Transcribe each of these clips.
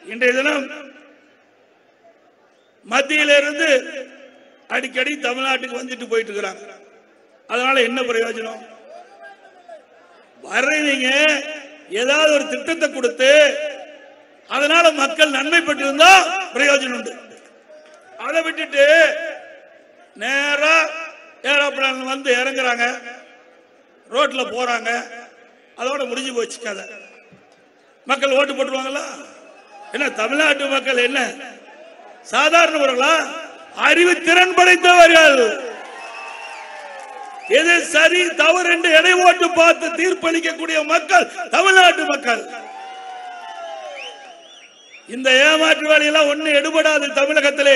இன்றைய தினம் மத்தியிலிருந்து அடிக்கடி தமிழ்நாட்டுக்கு வந்துட்டு போயிட்டு இருக்கிறாங்க அதனால என்ன பிரயோஜனம் வர்றீங்க ஏதாவது ஒரு திட்டத்தை கொடுத்து அதனால மக்கள் நன்மை பெற்றிருந்தா பிரயோஜனம் உண்டு அதை விட்டுட்டு நேரா ஏரோப்ளான் வந்து இறங்குறாங்க ரோட்ல போறாங்க அதோட முடிஞ்சு போச்சு கதை மக்கள் ஓட்டு போட்டுருவாங்களா என்ன தமிழ்நாட்டு மக்கள் என்ன சாதாரணவர்களா அறிவு திறன் படைத்தவர்கள் எது சரி தவறு என்று எடை ஓட்டு பார்த்து தீர்ப்பளிக்கக்கூடிய மக்கள் தமிழ்நாட்டு மக்கள் இந்த ஏமாற்று வேலையெல்லாம் ஒண்ணு எடுபடாது தமிழகத்திலே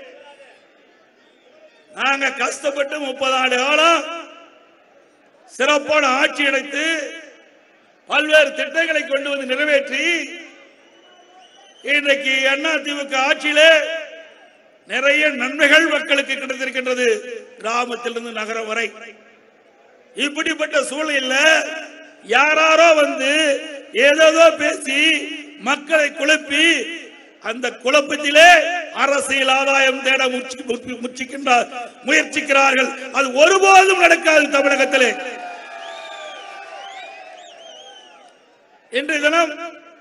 நாங்க கஷ்டப்பட்டு முப்பது ஆண்டு காலம் சிறப்பான ஆட்சி அடைத்து பல்வேறு திட்டங்களை கொண்டு வந்து நிறைவேற்றி இன்றைக்கு அதிமுக ஆட்சியிலே நிறைய நன்மைகள் மக்களுக்கு கிடைத்திருக்கின்றது கிராமத்திலிருந்து நகரம் வரை இப்படிப்பட்ட சூழலில் யாராரோ வந்து ஏதேதோ பேசி மக்களை குழப்பி அந்த குழப்பத்திலே அரசியல் ஆதாயம் தேட முயற்சி- முயற்சி- முயற்சிக்கின்றார் முயற்சிக்கிறார்கள் அது ஒருபோதும் நடக்காது தமிழகத்திலே இன்றைய தினம்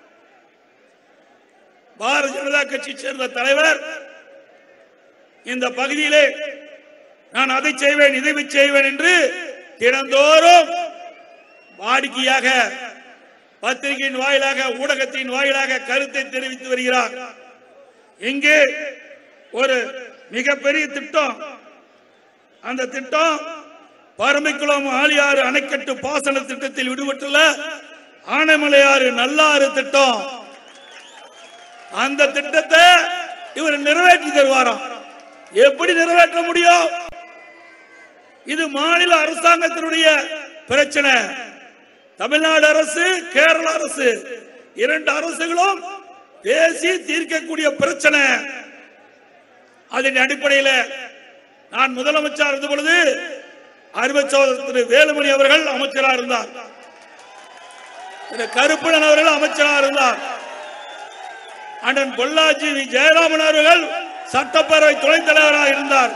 பாரதிய ஜனதா கட்சி சேர்ந்த தலைவர் இந்த பகுதியிலே நான் அதை செய்வேன் இதை செய்வேன் என்று தினந்தோறும் வாடிக்கையாக பத்திரிகையின் வாயிலாக ஊடகத்தின் வாயிலாக கருத்தை தெரிவித்து வருகிறார் இங்கே ஒரு மிகப்பெரிய திட்டம் அந்த திட்டம் பரம்பிக்குளம் ஆழியாறு அணைக்கட்டு பாசன திட்டத்தில் விடுபட்டுள்ள ஆனைமலையாறு நல்லாறு திட்டம் அந்த திட்டத்தை இவர் நிறைவேற்றி தருவாராம் எப்படி நிறைவேற்ற முடியும் இது மாநில அரசாங்கத்தினுடைய பிரச்சனை தமிழ்நாடு அரசு கேரள அரசு இரண்டு அரசுகளும் பேசி தீர்க்கக்கூடிய பிரச்சனை அதன் அடிப்படையில் நான் முதலமைச்சர் இருந்த பொழுது அறிவச்சோதர் திரு வேலுமணி அவர்கள் அமைச்சராக இருந்தார் திரு கருப்பணன் அவர்கள் அமைச்சராக இருந்தார் அண்ணன் பொள்ளாச்சி வி. ஜெயராமன் அவர்கள் சட்டப்பேரவை துணைத் தலைவராக இருந்தார்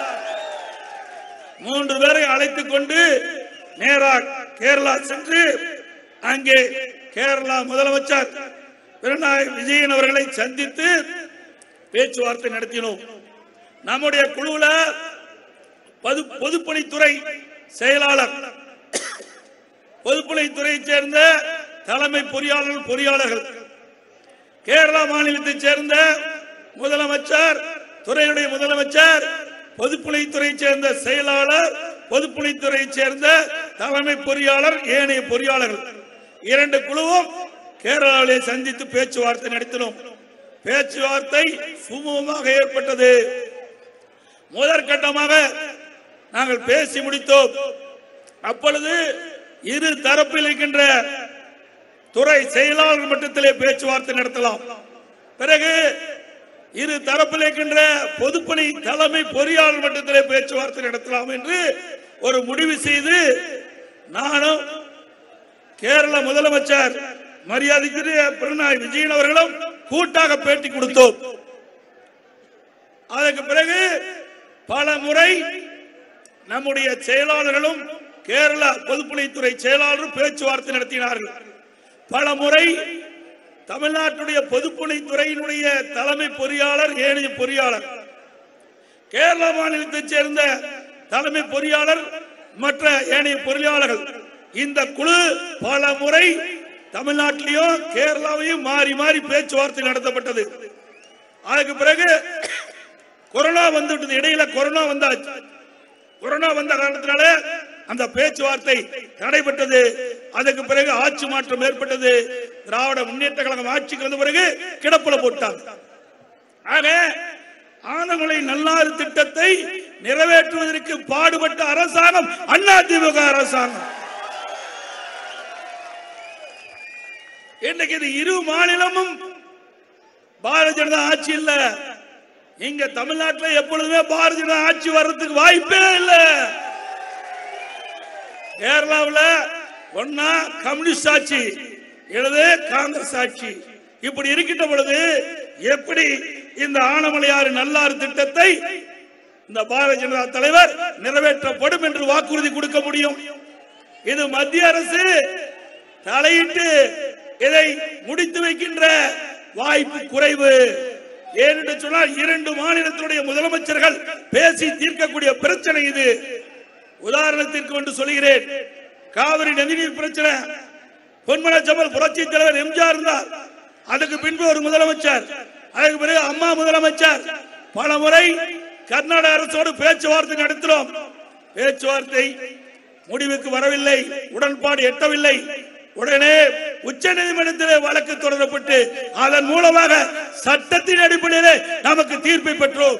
மூன்று பேரை அழைத்துக் கொண்டு நேரா கேரளா சென்று அங்கே கேரளா முதலமைச்சர் பினராயி விஜயன் அவர்களை சந்தித்து பேச்சுவார்த்தை நடத்தினோம் நம்முடைய குழுவுல பொது பொதுப்பணித்துறை செயலாளர் பொதுப்பணித்துறையைச் சேர்ந்த தலைமை பொறியாளர்கள் பொறியாளர்கள் கேரளா மாநிலத்தைச் சேர்ந்த முதலமைச்சர் துறையுடைய முதலமைச்சர் பொதுப்பணித்துறையைச் சேர்ந்த செயலாளர் பொதுப்பணித்துறையைச் சேர்ந்த தலைமை பொறியாளர் ஏனைய பொறியாளர்கள் இரண்டு குழுவும் கேரளாவிலே சந்தித்து பேச்சுவார்த்தை நடத்தினோம் பேச்சுவார்த்தை சுமூகமாக ஏற்பட்டது முதற்கட்டமாக நாங்கள் பேசி முடித்தோம் அப்பொழுது இரு தரப்பில் இருக்கின்ற துறை செயலாளர் மட்டத்திலே பேச்சுவார்த்தை நடத்தலாம் பிறகு இரு தரப்பில் இருக்கின்ற பொதுப்பணி தலைமை பொறியாளர் மட்டத்திலே பேச்சுவார்த்தை நடத்தலாம் என்று ஒரு முடிவு செய்து நானும் கேரள முதலமைச்சர் மரியாதைக்குரிய பினராயி விஜயன் அவர்களும் கூட்டாக பேட்டி கொடுத்தோம் அதற்கு பிறகு பல முறை நம்முடைய செயலாளர்களும் கேரள பொதுப்பணித்துறை செயலாளரும் பேச்சுவார்த்தை நடத்தினார்கள் பல முறை தமிழ்நாட்டுடைய பொதுப்பணித்துறையினுடைய தலைமை பொறியாளர் ஏனைய பொறியாளர் கேரள மாநிலத்தைச் சேர்ந்த தலைமை பொறியாளர் மற்ற ஏனைய பொறியாளர்கள் இந்த குழு பல முறை தமிழ்நாட்டிலையும் கேரளாவையும் மாறி மாறி பேச்சுவார்த்தை நடத்தப்பட்டது அதுக்கு பிறகு கொரோனா வந்துவிட்டது இடையில கொரோனா வந்தாச்சு கொரோனா வந்த காரணத்தினால அந்த பேச்சுவார்த்தை தடைபட்டது அதுக்கு பிறகு ஆட்சி மாற்றம் ஏற்பட்டது திராவிட முன்னேற்ற கழகம் ஆட்சிக்கு வந்த பிறகு கிடப்புல போட்டாங்க ஆக ஆனமலை நல்லாறு திட்டத்தை நிறைவேற்றுவதற்கு பாடுபட்ட அரசாங்கம் அதிமுக அரசாங்கம் இன்னைக்கு இது இரு மாநிலமும் பாரதிய ஜனதா ஆட்சி இல்ல இங்க தமிழ்நாட்டில் எப்பொழுதுமே பாரதிய ஜனதா ஆட்சி வர்றதுக்கு வாய்ப்பே இல்ல கேரளாவுல ஒன்னா கம்யூனிஸ்ட் ஆட்சி இடது காங்கிரஸ் ஆட்சி இப்படி இருக்கின்ற பொழுது எப்படி இந்த ஆனமலையாறு நல்லாறு திட்டத்தை இந்த பாரதிய ஜனதா தலைவர் நிறைவேற்றப்படும் என்று வாக்குறுதி கொடுக்க முடியும் இது மத்திய அரசு தலையிட்டு இதை முடித்து வைக்கின்ற வாய்ப்பு குறைவு ஏனென்று சொன்னால் இரண்டு மாநிலத்தினுடைய முதலமைச்சர்கள் பேசி தீர்க்கக்கூடிய பிரச்சனை இது உதாரணத்திற்கு ஒன்று சொல்கிறேன் காவிரி நதிநீர் பிரச்சனை பொன்மன ஜமல் புரட்சி தலைவர் எம்ஜிஆர் இருந்தார் அதுக்கு பின்பு ஒரு முதலமைச்சர் அதுக்கு பிறகு அம்மா முதலமைச்சர் பல முறை கர்நாடக அரசோடு பேச்சுவார்த்தை நடத்தினோம் பேச்சுவார்த்தை முடிவுக்கு வரவில்லை உடன்பாடு எட்டவில்லை உடனே உச்ச நீதிமன்றத்திலே வழக்கு தொடரப்பட்டு அதன் மூலமாக சட்டத்தின் அடிப்படையிலே நமக்கு தீர்ப்பை பெற்றோம்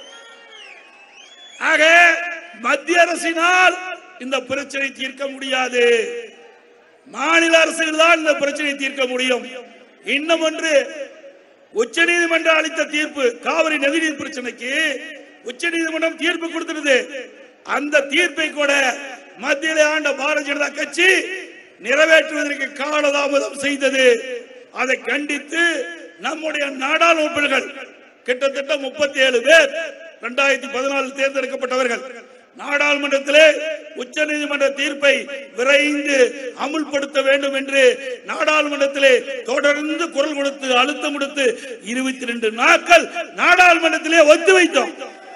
ஆக மத்திய அரசினால் இந்த பிரச்சனை தீர்க்க முடியாது மாநில அரசுகள் தான் இந்த பிரச்சனையை தீர்க்க முடியும் இன்னும் ஒன்று உச்ச நீதிமன்றம் அளித்த தீர்ப்பு காவிரி நதிநீர் பிரச்சனைக்கு உச்ச நீதிமன்றம் தீர்ப்பு கொடுத்திருது அந்த தீர்ப்பை கூட மத்தியிலே ஆண்ட பாரதிய ஜனதா கட்சி நிறைவேற்றுவதற்கு காலதாமதம் செய்தது அதை கண்டித்து நம்முடைய நாடாளுமன்றங்கள் கிட்டத்தட்ட முப்பத்தி ஏழு பேர் இரண்டாயிரத்தி பதினாலில் தேர்ந்தெடுக்கப்பட்டவர்கள் நாடாளுமன்றத்திலே உச்ச நீதிமன்ற தீர்ப்பை விரைந்து அமுல்படுத்த வேண்டும் என்று நாடாளுமன்றத்திலே தொடர்ந்து குரல் கொடுத்து அழுத்தம் கொடுத்து இருபத்தி ரெண்டு நாட்கள் நாடாளுமன்றத்திலே ஒத்து வைத்தோம்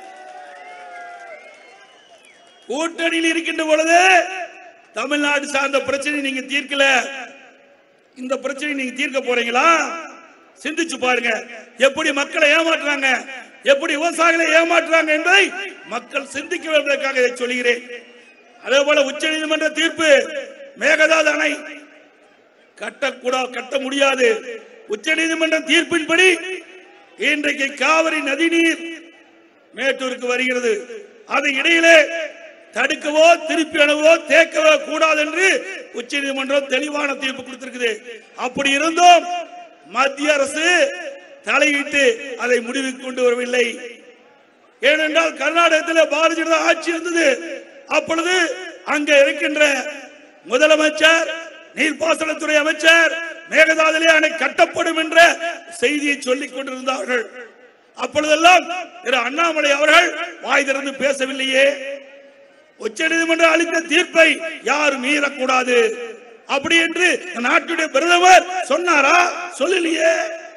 கூட்டணியில் இருக்கின்ற பொழுது தமிழ்நாடு சார்ந்த பிரச்சனை நீங்க தீர்க்கல இந்த பிரச்சனை நீங்க தீர்க்க போறீங்களா சிந்திச்சு பாருங்க எப்படி மக்களை ஏமாற்றுறாங்க எப்படி விவசாயிகளை ஏமாற்றுறாங்க என்பதை மக்கள் சிந்திக்க வேண்டியதற்காக இதை சொல்கிறேன் அதே போல உச்ச நீதிமன்ற தீர்ப்பு மேகதாது அணை கட்டக்கூடா கட்ட முடியாது உச்ச நீதிமன்ற தீர்ப்பின்படி இன்றைக்கு காவிரி நதிநீர் மேட்டூருக்கு வருகிறது அது இடையிலே தடுக்கவோ திருப்பி அணுவோ தேக்கவோ கூடாது என்று உச்ச நீதிமன்றம் தெளிவான தீர்ப்பு கொடுத்திருக்குது அப்படி இருந்தும் மத்திய அரசு தலையிட்டு அதை முடிவுக்கு கொண்டு வரவில்லை ஏனென்றால் கர்நாடகத்தில் பாரதிய ஜனதா ஆட்சி இருந்தது அப்பொழுது அங்க இருக்கின்ற முதலமைச்சர் நீர்ப்பாசனத்துறை அமைச்சர் மேகதாதிலே அணை கட்டப்படும் என்ற செய்தியை சொல்லிக் கொண்டிருந்தார்கள் அப்பொழுதெல்லாம் திரு அண்ணாமலை அவர்கள் வாய் திறந்து பேசவில்லையே உச்ச நீதிமன்றம் அளித்த தீர்ப்பை யாரும் மீறக்கூடாது அப்படி என்று நாட்டுடைய பிரதமர் சொன்னாரா சொல்லலையே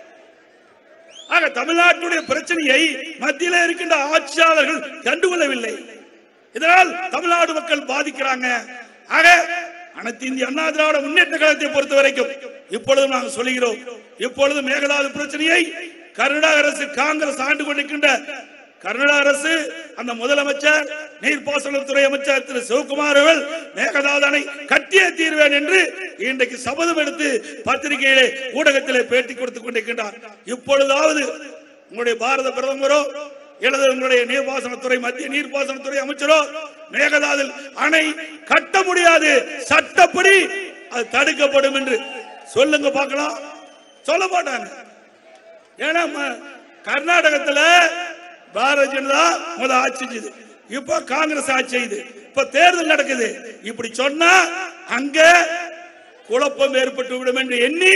ஆக தமிழ்நாட்டுடைய பிரச்சனையை மத்தியில இருக்கின்ற ஆட்சியாளர்கள் கண்டுகொள்ளவில்லை இதனால் தமிழ்நாடு மக்கள் பாதிக்கிறாங்க ஆக அனைத்து இந்திய அண்ணா திராவிட முன்னேற்ற கழகத்தை பொறுத்த வரைக்கும் இப்பொழுது நாங்கள் சொல்கிறோம் இப்பொழுது மேகதாது பிரச்சனையை கர்நாடக அரசு காங்கிரஸ் ஆண்டு கொண்டிருக்கின்ற கர்நாடக அரசு அந்த முதலமைச்சர் நீர்ப்பாசனத்துறை அமைச்சர் திரு சிவகுமார் அவர்கள் மேகதாது அணை கட்டியே தீர்வேன் என்று இன்றைக்கு சபதம் எடுத்து பத்திரிகையிலே ஊடகத்திலே பேட்டி கொடுத்துக் கொண்டிருக்கின்றார் இப்பொழுதாவது உங்களுடைய பாரத பிரதமரோ அல்லது உங்களுடைய நீர்ப்பாசனத்துறை மத்திய நீர்ப்பாசனத்துறை அமைச்சரோ மேகதாதில் அணை கட்ட முடியாது சட்டப்படி அது தடுக்கப்படும் என்று சொல்லுங்க பார்க்கலாம் சொல்ல மாட்டாங்க ஏன்னா ம- கர்நாடகத்துல பாரதிய ஜனதா முத ஆட்சி செய்யுது இப்ப காங்கிரஸ் ஆட்சி செய்யுது இப்ப தேர்தல் நடக்குது இப்படி சொன்னா அங்க குழப்பம் ஏற்பட்டு விடும் என்று எண்ணி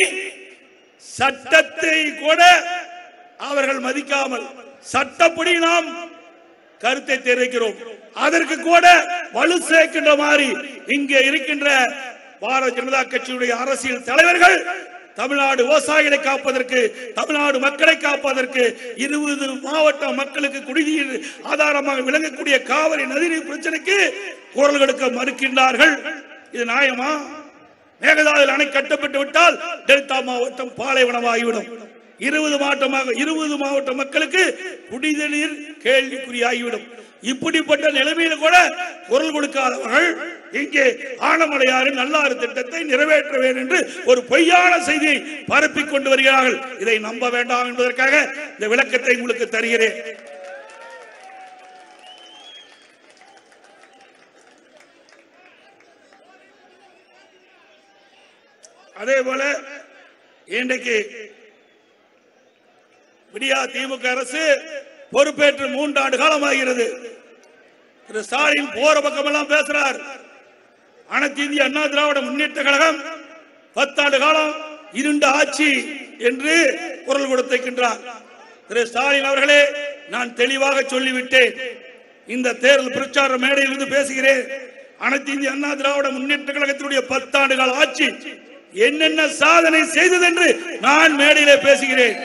சட்டத்தை கூட அவர்கள் மதிக்காமல் சட்டப்படி நாம் கருத்தை தெரிவிக்கிறோம் அதற்கு கூட வலு சேர்க்கின்ற மாதிரி இங்கே இருக்கின்ற பாரதிய ஜனதா கட்சியுடைய அரசியல் தலைவர்கள் தமிழ்நாடு விவசாயிகளை காப்பதற்கு தமிழ்நாடு மக்களை காப்பதற்கு இருபது மாவட்ட மக்களுக்கு குடிநீர் ஆதாரமாக விளங்கக்கூடிய காவிரி நதிநீர் பிரச்சனைக்கு குரல் கொடுக்க மறுக்கின்றார்கள் இது நியாயமா மேகதாதுவில் அணை கட்டப்பட்டு விட்டால் டெல்டா மாவட்டம் பாலைவனமாகிவிடும் இருபது மாவட்டமாக இருபது மாவட்ட மக்களுக்கு குடிநீர் கேள்விக்குறியாகிவிடும் இப்படிப்பட்ட நிலைமையில கூட குரல் கொடுக்காதவர்கள் இங்கே ஆனமலையாறு நல்லாறு திட்டத்தை நிறைவேற்ற வேண்டும் என்று ஒரு பொய்யான செய்தியை பரப்பிக் கொண்டு வருகிறார்கள் இதை நம்ப வேண்டாம் என்பதற்காக இந்த விளக்கத்தை உங்களுக்கு தருகிறேன் அதே போல இன்றைக்கு விடியா திமுக அரசு பொறுப்பேற்று மூன்றாண்டு காலமாகிறது திரு ஸ்டாலின் போற பக்கமெல்லாம் பேசுறார் அனைத்து இந்திய அண்ணா திராவிட முன்னேற்ற கழகம் பத்தாண்டு காலம் இருண்ட ஆட்சி என்று குரல் கொடுத்திருக்கின்றார் திரு ஸ்டாலின் அவர்களே நான் தெளிவாக சொல்லிவிட்டேன் இந்த தேர்தல் பிரச்சார மேடையில் இருந்து பேசுகிறேன் அனைத்து இந்திய அண்ணா திராவிட முன்னேற்ற கழகத்தினுடைய பத்தாண்டு கால ஆட்சி என்னென்ன சாதனை செய்தது என்று நான் மேடையிலே பேசுகிறேன்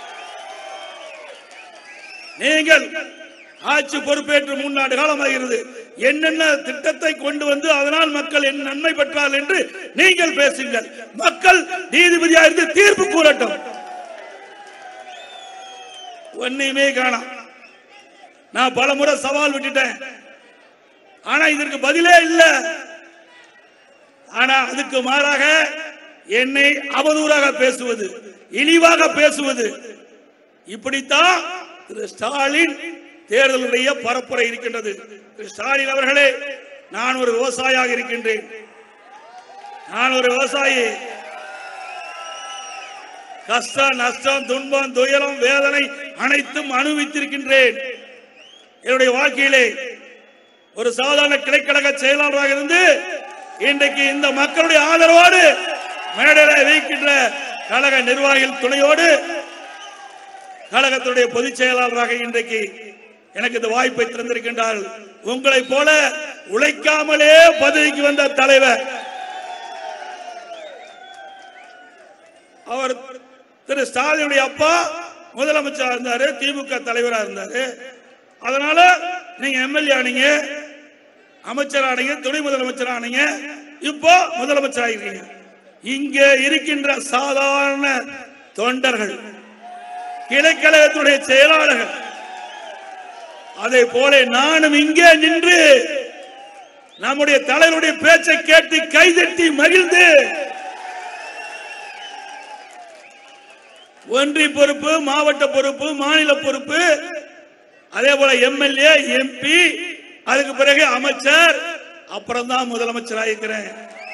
நீங்கள் ஆட்சி பொறுப்பேற்று மூன்றாண்டு காலமாகிறது என்னென்ன திட்டத்தை கொண்டு வந்து அதனால் மக்கள் என்ன நன்மை பெற்றால் என்று நீங்கள் பேசுங்கள் மக்கள் நீதிபதியா இருந்து தீர்ப்பு கூறட்டும் ஒன்னையுமே காணாம் நான் பல முறை சவால் விட்டுட்டேன் ஆனா இதற்கு பதிலே இல்ல ஆனா அதுக்கு மாறாக என்னை அவதூறாக பேசுவது இழிவாக பேசுவது இப்படித்தான் திரு ஸ்டாலின் தேர்தலுடைய பரப்புரை இருக்கின்றது திரு ஸ்டாலின் அவர்களே நான் ஒரு விவசாயியாக இருக்கின்றேன் நான் ஒரு விவசாயி கஷ்டம் நஷ்டம் துன்பம் துயரம் வேதனை அனைத்தும் அனுபவித்திருக்கின்றேன் என்னுடைய வாழ்க்கையிலே ஒரு சாதாரண கிளைக்கழக செயலாளராக இருந்து இன்றைக்கு இந்த மக்களுடைய ஆதரவோடு மேடையில வைக்கின்ற கழக நிர்வாகிகள் துணையோடு கழகத்துடைய பொதுச் செயலாளராக இன்றைக்கு எனக்கு இந்த வாய்ப்பை திறந்திருக்கின்றார்கள் உங்களை போல உழைக்காமலே பதவிக்கு வந்த தலைவர் அவர் திரு ஸ்டாலினுடைய அப்பா முதலமைச்சரா இருந்தாரு திமுக தலைவரா இருந்தாரு அதனால நீங்க எம்எல்ஏ ஆனீங்க அமைச்சர் ஆனீங்க துணை முதலமைச்சர் ஆனீங்க இப்போ முதலமைச்சர் ஆகிறீங்க இங்க இருக்கின்ற சாதாரண தொண்டர்கள் கிளைக்கழகத்துடைய செயலாளர்கள் அதை போல நானும் இங்கே நின்று நம்முடைய தலைவருடைய பேச்சை கேட்டு கைதட்டி மகிழ்ந்து ஒன்றிய பொறுப்பு மாவட்ட பொறுப்பு மாநில பொறுப்பு அதே போல எம்எல்ஏ எம்பி அதுக்கு பிறகு அமைச்சர் அப்புறம் தான் முதலமைச்சர் ஆயிருக்கிறேன்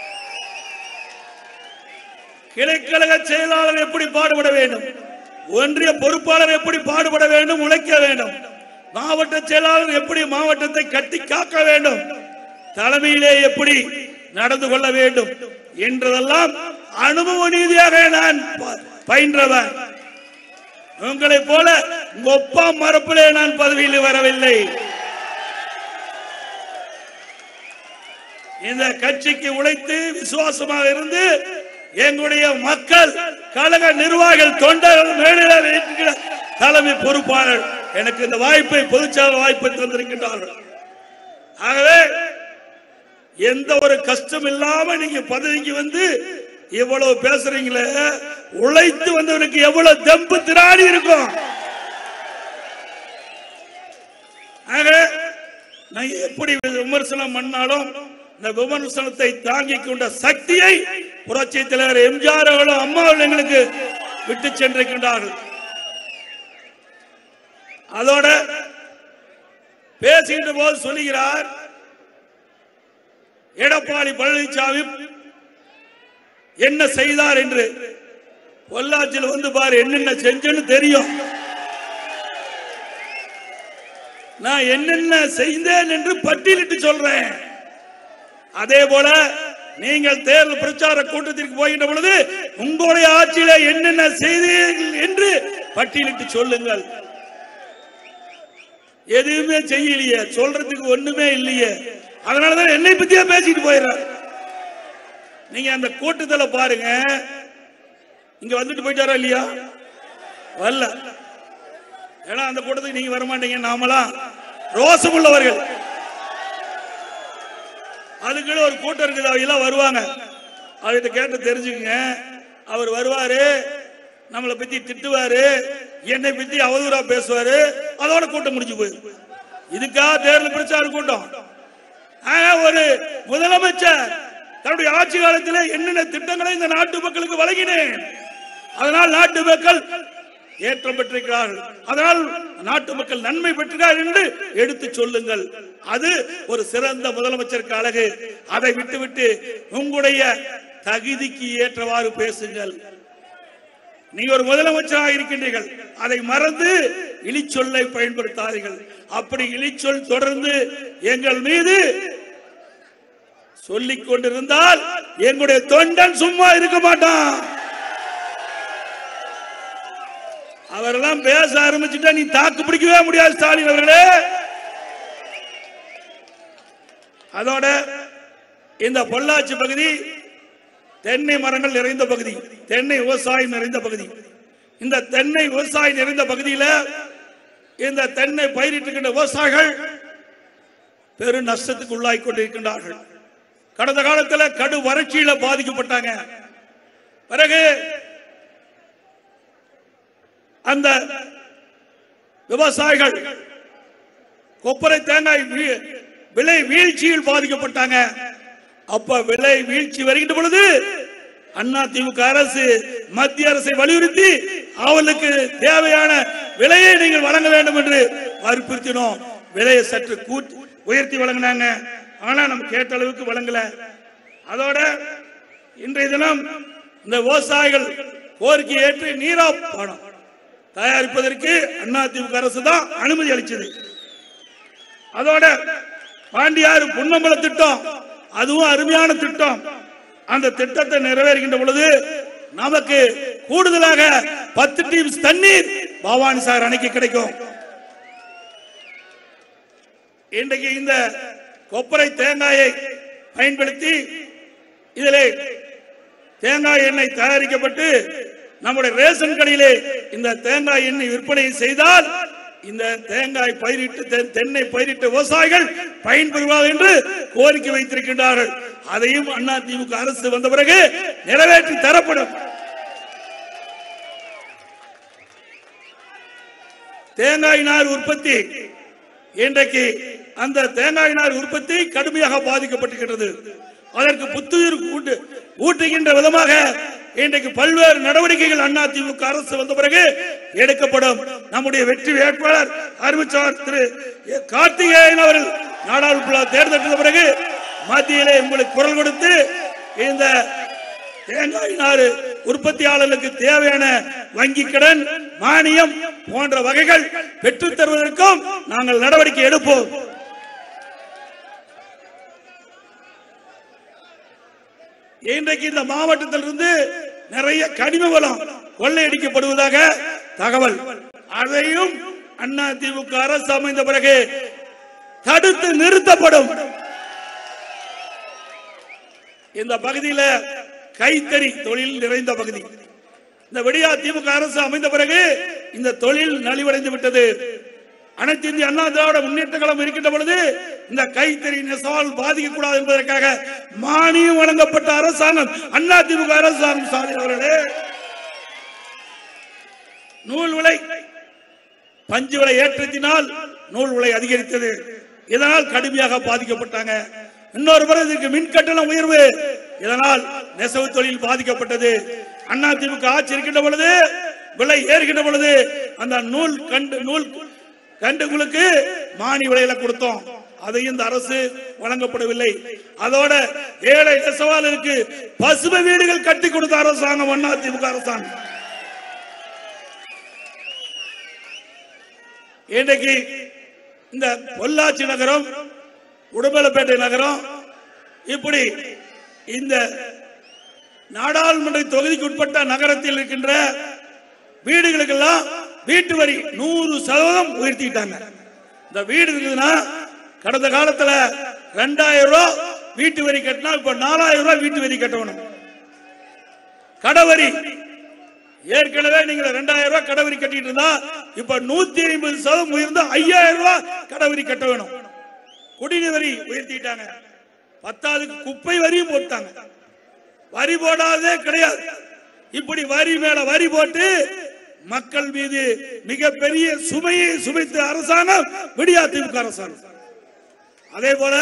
கிளைக்கழக செயலாளர் எப்படி பாடுபட வேண்டும் ஒன்றிய பொறுப்பாளர் எப்படி பாடுபட வேண்டும் உழைக்க வேண்டும் மாவட்ட செயலாளர் எப்படி மாவட்டத்தை கட்டி காக்க வேண்டும் தலைமையிலே எப்படி நடந்து கொள்ள வேண்டும் என்றதெல்லாம் அனுபவ நீதியாக நான் ப- பயின்றவன் உங்களை போல உங்க ஒப்பா மரப்பிலே நான் பதவியில் வரவில்லை இந்த கட்சிக்கு உழைத்து விசுவாசமாக இருந்து எங்களுடைய மக்கள் கழக நிர்வாகிகள் தொண்டர்கள் மேடையில் இருக்கிற தலைமை பொறுப்பாளர் எனக்கு இந்த வாய்ப்பை பொதுச்செயலாளர் வாய்ப்பை தந்திருக்கின்றார்கள் ஆகவே எந்த ஒரு கஷ்டம் இல்லாம நீங்க பதவிக்கு வந்து இவ்வளவு பேசுறீங்களே உழைத்து வந்தவனுக்கு எவ்வளவு தெம்பு திராணி இருக்கும் ஆக நான் எப்படி விமர்சனம் பண்ணாலும் இந்த விமர்சனத்தை தாங்கிக் கொண்ட சக்தியை புரட்சி தலைவர் எம்ஜிஆர் அவர்களும் அம்மா அவர்களும் எங்களுக்கு விட்டு சென்றிருக்கின்றார்கள் அதோட பேசுகின்ற போது சொல்லுகிறார் எடப்பாடி பழனிசாமி என்ன செய்தார் என்று பொள்ளாச்சியில் வந்து பாரு என்னென்ன செஞ்சேன்னு தெரியும் நான் என்னென்ன செய்தேன் என்று பட்டியலிட்டு சொல்றேன் அதே போல நீங்கள் தேர்தல் பிரச்சார கூட்டத்திற்கு போகின்ற பொழுது உங்களுடைய ஆட்சியில என்னென்ன செய்தீர்கள் என்று பட்டியலிட்டு சொல்லுங்கள் எதுவுமே செய்யலையே சொல்றதுக்கு ஒண்ணுமே இல்லையே அதனாலதான் என்னை பத்தியா பேசிட்டு போயிடுறாரு நீங்க அந்த கூட்டத்துல பாருங்க இங்க வந்துட்டு போயிட்டாரா இல்லையா வரல ஏன்னா அந்த கூட்டத்துக்கு நீங்க வர மாட்டீங்க நாமலாம் ரோசம் உள்ளவர்கள் அதுக்குன்னு ஒரு கூட்டம் இருக்குது அவங்க எல்லாம் வருவாங்க அவர்கிட்ட கேட்டு தெரிஞ்சுக்கங்க அவர் வருவாரு நம்மளை பத்தி திட்டுவாரு என்னை பத்தி அவதூறா பேசுவாரு அதோட கூட்டம் முடிஞ்சு போயிடும் இதுக்காக தேர்தல் பிரச்சார கூட்டம் ஆக ஒரு முதலமைச்சர் தன்னுடைய ஆட்சி காலத்தில் என்னென்ன திட்டங்களை இந்த நாட்டு மக்களுக்கு வழங்கினேன் அதனால் நாட்டு மக்கள் ஏற்றம் பெற்றிருக்கிறார்கள் அதனால் நாட்டு மக்கள் நன்மை பெற்றிருக்கிறார்கள் என்று எடுத்து சொல்லுங்கள் அது ஒரு சிறந்த முதலமைச்சருக்கு அழகு அதை விட்டுவிட்டு உங்களுடைய தகுதிக்கு ஏற்றவாறு பேசுங்கள் நீங்க ஒரு முதலமைச்சராக இருக்கின்றீர்கள் அதை மறந்து இழிச்சொல்லை பயன்படுத்தாதீர்கள் அப்படி இழிச்சொல் தொடர்ந்து எங்கள் மீது சொல்லிக் கொண்டிருந்தால் எங்களுடைய தொண்டன் சும்மா இருக்க மாட்டான் அவரெல்லாம் பேச ஆரம்பிச்சுட்டா நீ தாக்கு பிடிக்கவே முடியாது ஸ்டாலின் அவர்களே அதோட இந்த பொள்ளாச்சி பகுதி தென்னை மரங்கள் நிறைந்த பகுதி தென்னை விவசாயம் நிறைந்த பகுதி இந்த தென்னை விவசாயம் நிறைந்த பகுதியில இந்த தென்னை பயிரிட்டுகின்ற விவசாயிகள் பெரு நஷ்டத்துக்கு உள்ளாய் கொண்டிருக்கின்றார்கள் கடந்த காலத்தில் கடு வறட்சியில பாதிக்கப்பட்டாங்க பிறகு அந்த விவசாயிகள் கொப்பரை தேங்காய் வீ- விலை வீழ்ச்சியில் பாதிக்கப்பட்டாங்க அப்ப விலை வீழ்ச்சி வருகின்ற பொழுது அண்ணா திமுக அரசு மத்திய அரசை வலியுறுத்தி அவளுக்கு தேவையான விலையை நீங்கள் வழங்க வேண்டும் என்று வற்புறுத்தினோம் விலையை சற்று கூட்டி உயர்த்தி வழங்கினாங்க ஆனா நம்ம கேட்ட அளவுக்கு வழங்கல அதோட இன்றைய தினம் இந்த விவசாயிகள் கோரிக்கை ஏற்று நீரா பணம் தயாரிப்பதற்கு அதிமுக அரசு தான் அனுமதி அளிச்சது அதோட பாண்டியாறு புன்னம்பல திட்டம் அதுவும் அருமையான திட்டம் அந்த திட்டத்தை நிறைவேறுகின்ற பொழுது நமக்கு கூடுதலாக பத்து டீம்ஸ் தண்ணீர் பவானி சாகர் அணைக்கு கிடைக்கும் இன்றைக்கு இந்த கொப்பரை தேங்காயை பயன்படுத்தி இதிலே தேங்காய் எண்ணெய் தயாரிக்கப்பட்டு நம்முடைய ரேஷன் கடையிலே இந்த தேங்காய் எண்ணெய் விற்பனை செய்தால் இந்த தேங்காய் பயிரிட்டு தெ- தென்னை பயிரிட்ட விவசாயிகள் பயன்பெறுவார் என்று கோரிக்கை வைத்திருக்கின்றார்கள் அதையும் அண்ணா திமுக அரசு வந்த பிறகு நிறைவேற்றி தரப்படும் தேங்காய் நார் உற்பத்தி இன்றைக்கு அந்த தேங்காய் நார் உற்பத்தி கடுமையாக பாதிக்கப்பட்டிருக்கிறது அதற்கு புத்துயிர் ஊட்டு ஊட்டுகின்ற விதமாக இன்றைக்கு பல்வேறு நடவடிக்கைகள் அண்ணா திமுக அரசு வந்த பிறகு எடுக்கப்படும் நம்முடைய வெற்றி வேட்பாளர் அறிவிச்சவர் திரு கார்த்திகேயன் அவர்கள் நாடாளுமன்ற தேர்ந்தெடுத்த பிறகு மத்தியிலே உங்களுக்கு குரல் கொடுத்து இந்த தேங்காய் நாறு உற்பத்தியாளர்களுக்கு தேவையான வங்கி கடன் மானியம் போன்ற வகைகள் பெற்றுத் தருவதற்கும் நாங்கள் நடவடிக்கை எடுப்போம் இன்றைக்கு இந்த மாவட்டத்திலிருந்து நிறைய கனிம வளம் கொள்ளையடிக்கப்படுவதாக தகவல் அதையும் அண்ணா திமுக அரசு அமைந்த பிறகு தடுத்து நிறுத்தப்படும் இந்த பகுதியில கைத்தறி தொழில் நிறைந்த பகுதி இந்த விடியா திமுக அரசு அமைந்த பிறகு இந்த தொழில் நலிவடைந்து விட்டது அனைத்து இந்திய அண்ணா திராவிட முன்னேற்ற கழகம் இருக்கின்ற பொழுது இந்த கைத்தறி நெசவால் பாதிக்க கூடாது என்பதற்காக மானியம் வழங்கப்பட்ட அரசாங்கம் அண்ணா திமுக அரசாங்கம் சாலை அவர்களே நூல் விலை பஞ்சு விலை ஏற்றத்தினால் நூல் விலை அதிகரித்தது இதனால் கடுமையாக பாதிக்கப்பட்டாங்க இன்னொரு முறை இதற்கு மின் கட்டணம் உயர்வு இதனால் நெசவு தொழில் பாதிக்கப்பட்டது அண்ணா திமுக ஆட்சி இருக்கின்ற பொழுது விலை ஏறுகின்ற பொழுது அந்த நூல் கண்டு நூல் கண்டுகளுக்கு மானி விலையில கொடுத்தோம் அதையும் இந்த அரசு வழங்கப்படவில்லை அதோட ஏழை நெசவாளருக்கு பசுமை வீடுகள் கட்டி கொடுத்த அரசாங்கம் அண்ணா திமுக அரசாங்கம் இன்றைக்கு இந்த பொள்ளாச்சி நகரம் உடுமலைப்பேட்டை நகரம் இப்படி இந்த நாடாளுமன்ற தொகுதிக்கு உட்பட்ட நகரத்தில் இருக்கின்ற வீடுகளுக்கெல்லாம் வீட்டு வரி நூறு சதவீதம் உயர்த்திட்டாங்க இந்த வீடு இருக்குதுன்னா கடந்த காலத்துல ரெண்டாயிரம் ரூபாய் வீட்டு வரி கட்டினா இப்ப நாலாயிரம் ரூபாய் வீட்டு வரி கட்டணும் கடவரி ஏற்கனவே நீங்க ரெண்டாயிரம் ரூபாய் கடவரி கட்டிட்டு இருந்தா இப்ப நூத்தி ஐம்பது சதவீதம் உயர்ந்து ஐயாயிரம் ரூபாய் கடவரி கட்ட வேணும் குடிநீர் வரி உயர்த்திட்டாங்க பத்தாவதுக்கு குப்பை வரியும் போட்டாங்க வரி போடாதே கிடையாது இப்படி வரி மேல வரி போட்டு மக்கள் மீது மிகப்பெரிய சுமையை சுமைத்த அரசாங்கம் விடியா திமுக அரசாங்கம் அதே போல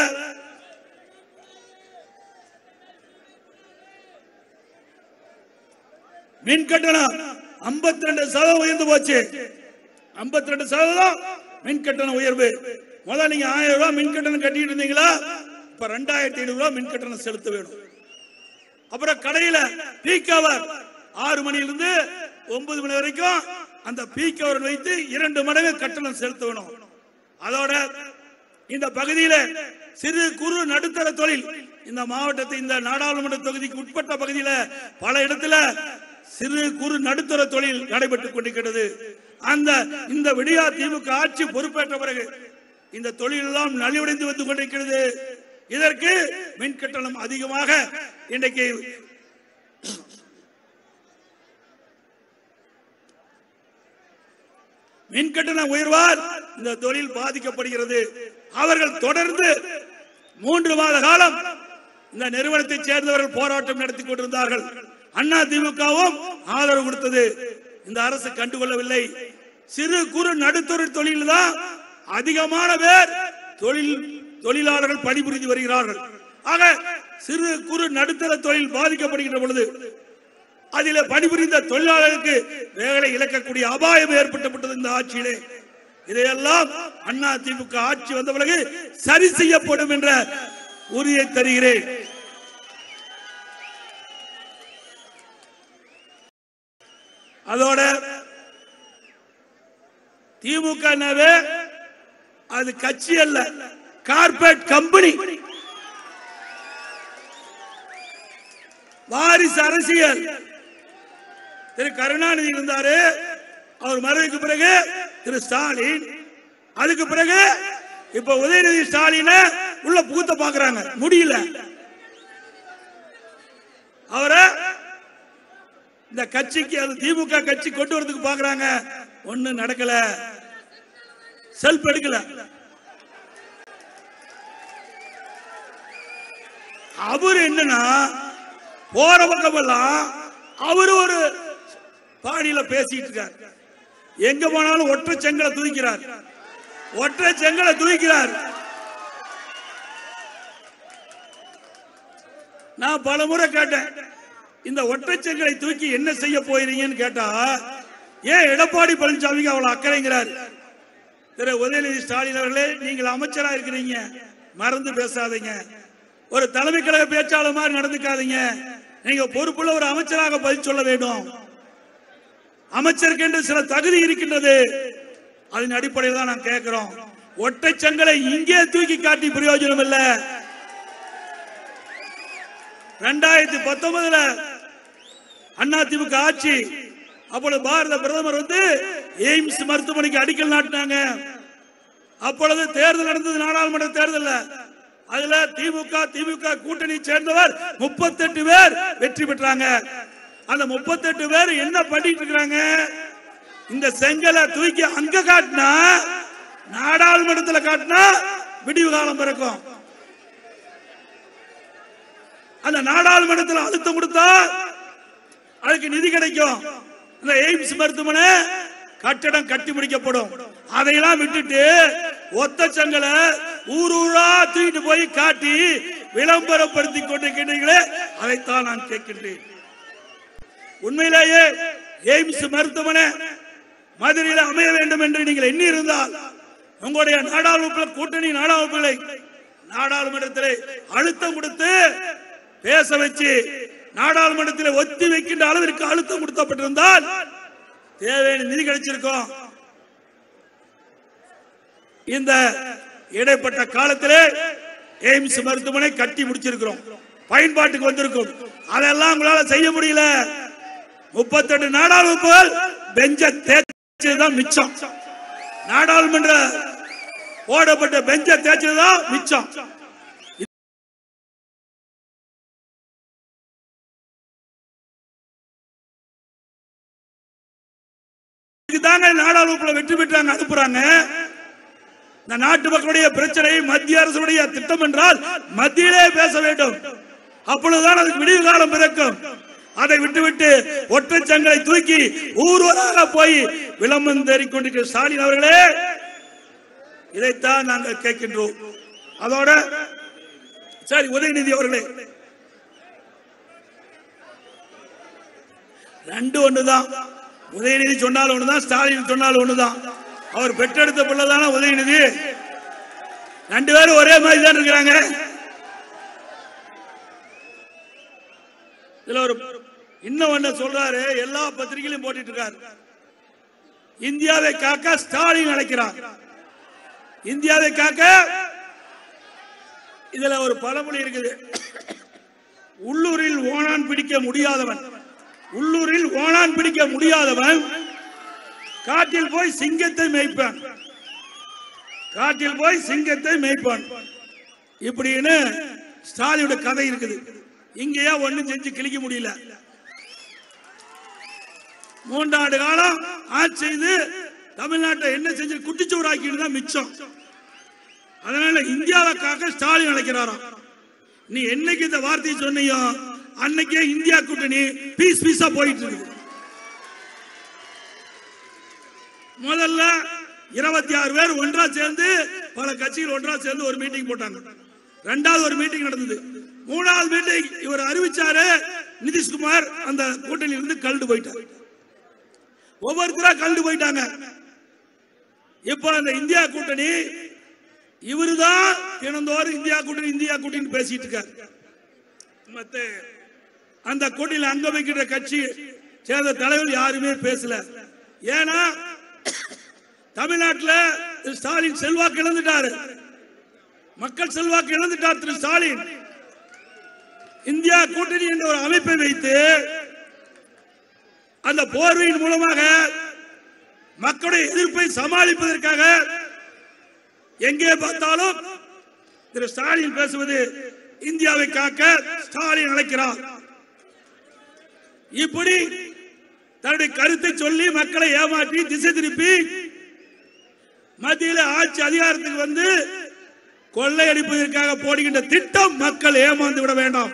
மின் கட்டணம் 52% ரெண்டு சதவீதம் உயர்ந்து போச்சு 52% ரெண்டு சதவீதம் மின் கட்டணம் உயர்வு முதல்ல நீங்க ஆயிரம் ரூபாய் மின் கட்டணம் கட்டிட்டு இருந்தீங்களா இப்ப ரெண்டாயிரத்தி ஐநூறு ரூபாய் மின் கட்டணம் செலுத்த வேணும் அப்புறம் கடையில பீக் அவர் ஆறு மணியிலிருந்து ஒன்பது மணி வரைக்கும் அந்த பீக் அவர் வைத்து இரண்டு மடங்கு கட்டணம் செலுத்த வேணும் அதோட இந்த பகுதியில சிறு குறு நடுத்தர தொழில் இந்த மாவட்டத்தை இந்த நாடாளுமன்ற தொகுதிக்கு உட்பட்ட பகுதியில பல இடத்துல சிறு குறு நடுத்தர தொழில் நடைபெற்றுக் கொண்டிருக்கிறது அந்த இந்த விடியா திமுக ஆட்சி பொறுப்பேற்ற பிறகு இந்த தொழில் எல்லாம் நலிவடைந்து வந்து கொண்டிருக்கிறது இதற்கு மின் கட்டணம் அதிகமாக இன்றைக்கு மின் கட்டண உயர்வால் இந்த தொழில் பாதிக்கப்படுகிறது அவர்கள் தொடர்ந்து மூன்று மாத காலம் இந்த நிறுவனத்தை சேர்ந்தவர்கள் போராட்டம் நடத்தி கொண்டிருந்தார்கள் அண்ணா திமுகவும் ஆதரவு கொடுத்தது இந்த அரசு கண்டுகொள்ளவில்லை சிறு குறு நடுத்தொழில் தொழில் தான் அதிகமான பேர் தொழில் தொழிலாளர்கள் பணிபுரிந்து வருகிறார்கள் ஆக சிறு குறு நடுத்தர தொழில் பாதிக்கப்படுகின்ற பொழுது அதில் பணிபுரிந்த தொழிலாளர்களுக்கு வேலை இழக்கக்கூடிய அபாயம் ஏற்பட்டுவிட்டது இந்த ஆட்சியிலே இதையெல்லாம் அண்ணா திமுக ஆட்சி வந்த பிறகு சரி செய்யப்படும் என்ற உறுதியை தருகிறேன் அதோட திமுக என்னவே அது கட்சி அல்ல கார்பரேட் கம்பெனி வாரிசு அரசியல் திரு கருணாநிதி இருந்தாரு அவர் மறைவுக்கு பிறகு திரு ஸ்டாலின் அதுக்கு பிறகு இப்ப உதயநிதி ஸ்டாலின உள்ள புகுத்த பாக்குறாங்க முடியல அவரை இந்த கட்சிக்கு அது திமுக கட்சி கொண்டு வரதுக்கு பாக்குறாங்க ஒண்ணு நடக்கல செல்ஃப் எடுக்கல அவர் என்னன்னா போற பக்கமெல்லாம் அவர் ஒரு பாணியில பேசிட்டு இருக்கார் எங்க போனாலும் ஒற்றை செங்கலை தூக்கிறார் ஒற்றை செங்கலை தூக்கிறார் நான் பல முறை கேட்டேன் இந்த ஒற்றை செங்கலை தூக்கி என்ன செய்ய போயிருங்கன்னு கேட்டா ஏன் எடப்பாடி பழனிசாமிக்கு அவ்வளவு அக்கறைங்கிறார் திரு உதயநிதி ஸ்டாலின் அவர்களே நீங்கள் அமைச்சரா இருக்கிறீங்க மறந்து பேசாதீங்க ஒரு தலைமை கழக பேச்சாளர் மாதிரி நடந்துக்காதீங்க நீங்க பொறுப்புள்ள ஒரு அமைச்சராக பதில் சொல்ல வேண்டும் அமைச்சருக்கு என்று சில தகுதி இருக்கின்றது அதன் அடிப்படையில் தான் நான் கேட்கிறோம் ஒற்றை செங்கலை இங்கே தூக்கி காட்டி பிரயோஜனம் இல்ல ரெண்டாயிரத்தி பத்தொன்பதுல அதிமுக ஆட்சி அப்பொழுது பாரத பிரதமர் வந்து எய்ம்ஸ் மருத்துவமனைக்கு அடிக்கல் நாட்டினாங்க அப்பொழுது தேர்தல் நடந்தது நாடாளுமன்ற தேர்தல் அதுல திமுக திமுக கூட்டணி சேர்ந்தவர் முப்பத்தெட்டு பேர் வெற்றி பெற்றாங்க அந்த முப்பத்தெட்டு பேர் என்ன பண்ணிட்டு இருக்காங்க இந்த செங்கலை தூக்கி அங்க காட்டினா நாடாளுமன்றத்தில் காட்டினா விடிவு காலம் பிறக்கும் அந்த நாடாளுமன்றத்தில் அழுத்தம் கொடுத்தா அதுக்கு நிதி கிடைக்கும் இந்த எய்ம்ஸ் மருத்துவமனை கட்டடம் கட்டி முடிக்கப்படும் அதையெல்லாம் விட்டுட்டு ஒத்த சங்கலை ஊர் ஊரா தூக்கிட்டு போய் காட்டி விளம்பரப்படுத்தி கொண்டிருக்கின்றீர்களே அதைத்தான் நான் கேட்கின்றேன் உண்மையிலேயே எய்ம்ஸ் மருத்துவமனை மதுரையில் அமைய வேண்டும் என்று நீங்கள் எண்ணி இருந்தால் உங்களுடைய நாடாளுமன்ற கூட்டணி நாடாளுமன்றங்களை நாடாளுமன்றத்திலே அழுத்தம் கொடுத்து பேச வச்சு நாடாளுமன்றத்தில் ஒத்தி வைக்கின்ற அளவிற்கு அழுத்தம் கொடுக்கப்பட்டிருந்தால் தேவையான நிதி கிடைச்சிருக்கும் இந்த இடைப்பட்ட காலத்திலே எய்ம்ஸ் மருத்துவமனை கட்டி முடிச்சிருக்கிறோம் பயன்பாட்டுக்கு வந்திருக்கும் அதெல்லாம் உங்களால செய்ய முடியல முப்பத்தெட்டு நாடாளுமன்றங்கள் பெஞ்ச தேய்ச்சதுதான் மிச்சம் நாடாளுமன்ற போடப்பட்ட பெஞ்ச தேய்ச்சதுதான் மிச்சம் தாங்க நாடாளுமன்ற வெற்றி பெற்றாங்க அனுப்புறாங்க இந்த நாட்டு மக்களுடைய பிரச்சனை மத்திய அரசுடைய திட்டம் என்றால் மத்தியிலே பேச வேண்டும் அப்பொழுதுதான் அதுக்கு விடிவு காலம் பிறக்கும் அதை விட்டுவிட்டு ஒற்றை சங்களை தூக்கி ஊர்வலாக போய் விளம்பரம் தேடிக் கொண்டிருக்கிற ஸ்டாலின் அவர்களே இதைத்தான் நாங்கள் கேட்கின்றோம் அதோட சரி உதயநிதி அவர்களே ரெண்டு ஒண்ணுதான் உதயநிதி சொன்னாலும் ஒண்ணுதான் ஸ்டாலின் சொன்னாலும் ஒண்ணுதான் அவர் பெற்றெடுத்த பிள்ளை தானே உதயநிதி ரெண்டு பேரும் ஒரே மாதிரி தான் இருக்கிறாங்க இதுல ஒரு இன்னும் ஒண்ணு சொல்றாரு எல்லா பத்திரிகையிலும் போட்டுட்டு இருக்காரு இந்தியாவை காக்க ஸ்டாலின் அழைக்கிறார் இந்தியாவை காக்க இதுல ஒரு பழமொழி இருக்குது உள்ளூரில் ஓணான் பிடிக்க முடியாதவன் உள்ளூரில் ஓணான் பிடிக்க முடியாதவன் காட்டில் போய் சிங்கத்தை மேய்ப்பான் காட்டில் போய் சிங்கத்தை மேய்ப்பான் இப்படின்னு ஸ்டாலினோட கதை இருக்குது இங்கேயா ஒண்ணும் செஞ்சு கிழிக்க முடியல மூன்றாண்டு காலம் ஆட்சி செய்து தமிழ்நாட்டை என்ன செஞ்சு குட்டிச்சோறாக்கிட்டு தான் மிச்சம் அதனால இந்தியாவை காக்க ஸ்டாலின் அழைக்கிறாராம் நீ என்னைக்கு இந்த வார்த்தையை சொன்னியோ அன்னைக்கே இந்தியா கூட்டணி பீஸ் பீஸா போயிட்டு இருக்கு முதல்ல இருபத்தி ஆறு பேர் ஒன்றா சேர்ந்து பல கட்சிகள் ஒன்றா சேர்ந்து ஒரு மீட்டிங் போட்டாங்க ரெண்டாவது ஒரு மீட்டிங் நடந்தது மூணாவது மீட்டிங் இவர் அறிவிச்சாரு நிதிஷ்குமார் அந்த கூட்டணியில இருந்து கலந்து போயிட்டார் ஒவ்வொருத்தரா கலந்து போயிட்டாங்க இப்போ அந்த இந்தியா கூட்டணி இவருதான் தினந்தோறும் இந்தியா கூட்டணி இந்தியா கூட்டணி பேசிட்டு இருக்காரு மத்த அந்த கூட்டணியில் அங்க வைக்கிற கட்சி சேர்ந்த தலைவர் யாருமே பேசல ஏன்னா தமிழ்நாட்டில் திரு ஸ்டாலின் செல்வாக்கு இழந்துட்டாரு மக்கள் செல்வாக்கு இழந்துட்டார் திரு ஸ்டாலின் இந்தியா கூட்டணி என்ற ஒரு அமைப்பை வைத்து அந்த போர்வையின் மூலமாக மக்களுடைய எதிர்ப்பை சமாளிப்பதற்காக எங்கே பார்த்தாலும் திரு ஸ்டாலின் பேசுவது இந்தியாவை காக்க ஸ்டாலின் அழைக்கிறார் இப்படி தன்னுடைய கருத்தை சொல்லி மக்களை ஏமாற்றி திசை திருப்பி மத்தியில் ஆட்சி அதிகாரத்துக்கு வந்து கொள்ளையடிப்பதற்காக போடுகின்ற திட்டம் மக்கள் ஏமாந்து விட வேண்டாம்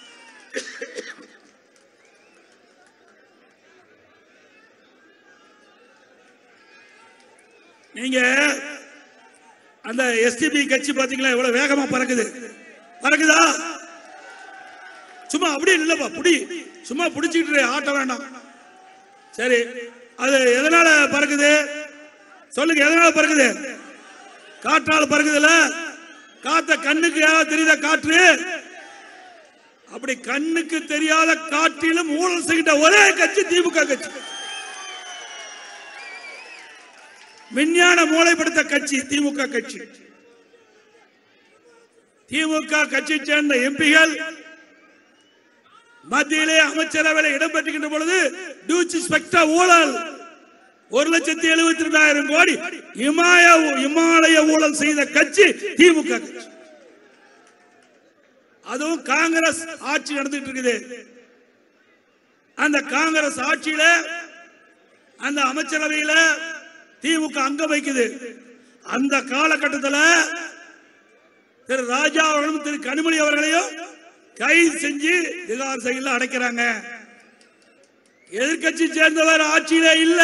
நீங்க அந்த எஸ்டிபி கட்சி பாத்தீங்களா எவ்வளவு வேகமா பறக்குது பறக்குதா சும்மா அப்படியே இல்லப்பா புடி சும்மா புடிச்சிட்டு ஆட்ட வேண்டாம் சரி அது எதனால பறக்குது சொல்லுங்க எதனால பறக்குது காற்றால பறக்குதுல காத்த கண்ணுக்கு ஏதாவது தெரியுதா காற்று அப்படி கண்ணுக்கு தெரியாத காற்றிலும் ஊழல் செய்கின்ற ஒரே கட்சி திமுக கட்சி விஞ்ஞான மூளைப்படுத்த கட்சி திமுக கட்சி திமுக கட்சியை சேர்ந்த எம்பிகள் மத்தியிலே அமைச்சரவையில் இடம்பெற்றுகின்ற பொழுது டியூச்சி ஸ்பெக்டா ஊழல் ஒரு லட்சத்தி எழுபத்தி ரெண்டாயிரம் கோடி இமாய இமாலய ஊழல் செய்த கட்சி திமுக கட்சி அதுவும் காங்கிரஸ் ஆட்சி நடந்துட்டு இருக்குது அந்த காங்கிரஸ் ஆட்சியில அந்த அமைச்சரவையில திமுக அங்க வைக்குது அந்த காலகட்டத்தில் திரு ராஜா அவர்களும் திரு கனிமொழி அவர்களையும் கைது செஞ்சு திகார் செயல அடைக்கிறாங்க எதிர்கட்சி சேர்ந்தவர் ஆட்சியில இல்ல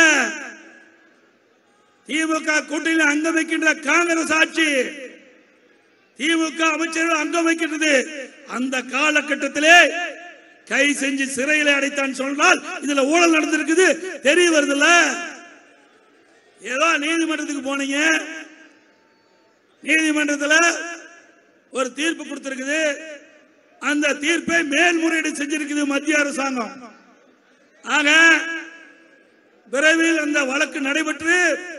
திமுக கூட்டணியில் அங்கம் வைக்கின்ற காங்கிரஸ் ஆட்சி திமுக அமைச்சர்கள் அங்கம் வைக்கின்றது அந்த காலகட்டத்திலே கை செஞ்சு சிறையில் அடைத்தான் சொன்னால் இதுல ஊழல் நடந்திருக்குது தெரிய வருதுல்ல ஏதோ நீதிமன்றத்துக்கு போனீங்க நீதிமன்றத்தில் ஒரு தீர்ப்பு கொடுத்திருக்குது அந்த தீர்ப்பை மேல்முறையீடு செஞ்சிருக்குது மத்திய அரசாங்கம் ஆக விரைவில் அந்த வழக்கு நடைபெற்று